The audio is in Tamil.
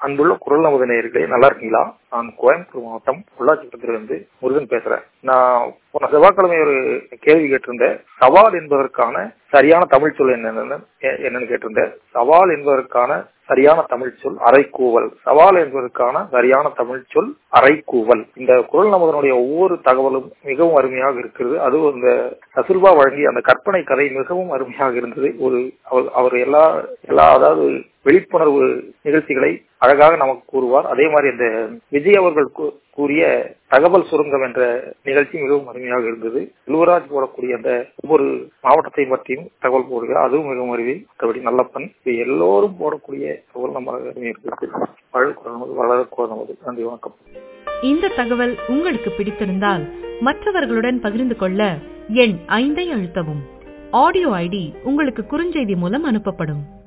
அன்புள்ள குரல் நமது நேயர்களே நல்லா இருக்கீங்களா நான் கோயம்புத்தூர் மாவட்டம் பொள்ளாச்சிபுரத்திலிருந்து முருகன் பேசுறேன் நான் போன செவ்வாய்க்கிழமை ஒரு கேள்வி கேட்டிருந்தேன் சவால் என்பதற்கான சரியான தமிழ் சொல் என்னன்னு என்னன்னு கேட்டிருந்தேன் சவால் என்பதற்கான சரியான தமிழ் சொல் அரைக்கூவல் சவால் என்பதற்கான சரியான தமிழ் சொல் அரைக்கூவல் இந்த குரல் நமதனுடைய ஒவ்வொரு தகவலும் மிகவும் அருமையாக இருக்கிறது அதுவும் இந்த ரசுல்பா வழங்கிய அந்த கற்பனை கதை மிகவும் அருமையாக இருந்தது ஒரு அவர் எல்லா எல்லா அதாவது விழிப்புணர்வு நிகழ்ச்சிகளை அழகாக நமக்கு கூறுவார் அதே மாதிரி அந்த விஜய் அவர்கள் கூறிய தகவல் சுருங்கம் என்ற நிகழ்ச்சி மிகவும் அருமையாக இருந்தது செல்வராஜ் போடக்கூடிய அந்த ஒவ்வொரு மாவட்டத்தை பற்றியும் தகவல் போடுகிறார் அதுவும் மிகவும் அருவி மற்றபடி நல்லப்பன் இது எல்லோரும் போடக்கூடிய தகவல் நம்ம அருமையாக வளரக்கூட நமது நன்றி வணக்கம் இந்த தகவல் உங்களுக்கு பிடித்திருந்தால் மற்றவர்களுடன் பகிர்ந்து கொள்ள எண் ஐந்தை அழுத்தவும் ஆடியோ ஐடி உங்களுக்கு குறுஞ்செய்தி மூலம் அனுப்பப்படும்